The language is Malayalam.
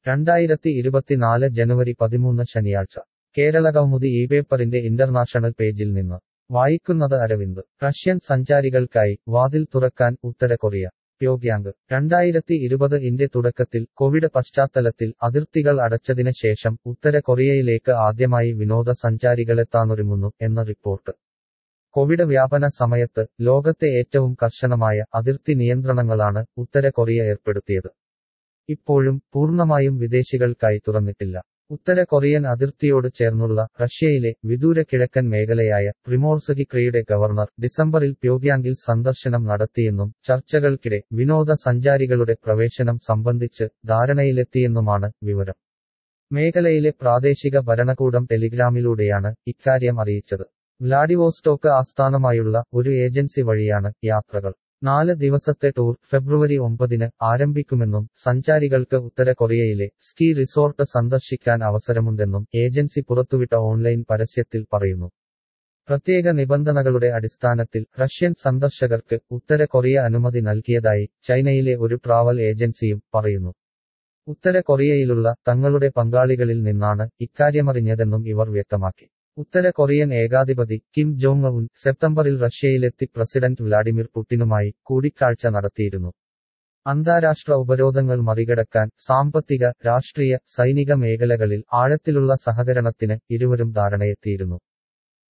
രണ്ടായിരത്തി ഇരുപത്തിനാല് ജനുവരി പതിമൂന്ന് ശനിയാഴ്ച കേരളകൗമുദി ഈ പേപ്പറിന്റെ ഇന്റർനാഷണൽ പേജിൽ നിന്ന് വായിക്കുന്നത് അരവിന്ദ് റഷ്യൻ സഞ്ചാരികൾക്കായി വാതിൽ തുറക്കാൻ ഉത്തര കൊറിയ പ്യോഗ്യാങ് രണ്ടായിരത്തി ഇരുപത് ഇന്റെ തുടക്കത്തിൽ കോവിഡ് പശ്ചാത്തലത്തിൽ അതിർത്തികൾ അടച്ചതിന് ശേഷം ഉത്തര കൊറിയയിലേക്ക് ആദ്യമായി വിനോദസഞ്ചാരികളെത്താനൊരുങ്ങുന്നു എന്ന റിപ്പോർട്ട് കോവിഡ് വ്യാപന സമയത്ത് ലോകത്തെ ഏറ്റവും കർശനമായ അതിർത്തി നിയന്ത്രണങ്ങളാണ് ഉത്തര കൊറിയ ഏർപ്പെടുത്തിയത് ഇപ്പോഴും പൂർണ്ണമായും വിദേശികൾക്കായി തുറന്നിട്ടില്ല ഉത്തര കൊറിയൻ അതിർത്തിയോട് ചേർന്നുള്ള റഷ്യയിലെ വിദൂര കിഴക്കൻ മേഖലയായ പ്രിമോർസകിക്രയുടെ ഗവർണർ ഡിസംബറിൽ പ്യോഗ്യാങ്കിൽ സന്ദർശനം നടത്തിയെന്നും ചർച്ചകൾക്കിടെ വിനോദസഞ്ചാരികളുടെ പ്രവേശനം സംബന്ധിച്ച് ധാരണയിലെത്തിയെന്നുമാണ് വിവരം മേഖലയിലെ പ്രാദേശിക ഭരണകൂടം ടെലിഗ്രാമിലൂടെയാണ് ഇക്കാര്യം അറിയിച്ചത് വ്ലാഡിവോസ്റ്റോക്ക് ആസ്ഥാനമായുള്ള ഒരു ഏജൻസി വഴിയാണ് യാത്രകൾ നാല് ദിവസത്തെ ടൂർ ഫെബ്രുവരി ഒമ്പതിന് ആരംഭിക്കുമെന്നും സഞ്ചാരികൾക്ക് ഉത്തര കൊറിയയിലെ സ്കീ റിസോർട്ട് സന്ദർശിക്കാൻ അവസരമുണ്ടെന്നും ഏജൻസി പുറത്തുവിട്ട ഓൺലൈൻ പരസ്യത്തിൽ പറയുന്നു പ്രത്യേക നിബന്ധനകളുടെ അടിസ്ഥാനത്തിൽ റഷ്യൻ സന്ദർശകർക്ക് ഉത്തര കൊറിയ അനുമതി നൽകിയതായി ചൈനയിലെ ഒരു ട്രാവൽ ഏജൻസിയും പറയുന്നു ഉത്തര കൊറിയയിലുള്ള തങ്ങളുടെ പങ്കാളികളിൽ നിന്നാണ് ഇക്കാര്യമറിഞ്ഞതെന്നും ഇവർ വ്യക്തമാക്കി ഉത്തര കൊറിയൻ ഏകാധിപതി കിം ജോങ് ഉൻ സെപ്റ്റംബറിൽ റഷ്യയിലെത്തി പ്രസിഡന്റ് വ്ലാഡിമിർ പുടിനുമായി കൂടിക്കാഴ്ച നടത്തിയിരുന്നു അന്താരാഷ്ട്ര ഉപരോധങ്ങൾ മറികടക്കാൻ സാമ്പത്തിക രാഷ്ട്രീയ സൈനിക മേഖലകളിൽ ആഴത്തിലുള്ള സഹകരണത്തിന് ഇരുവരും ധാരണയെത്തിയിരുന്നു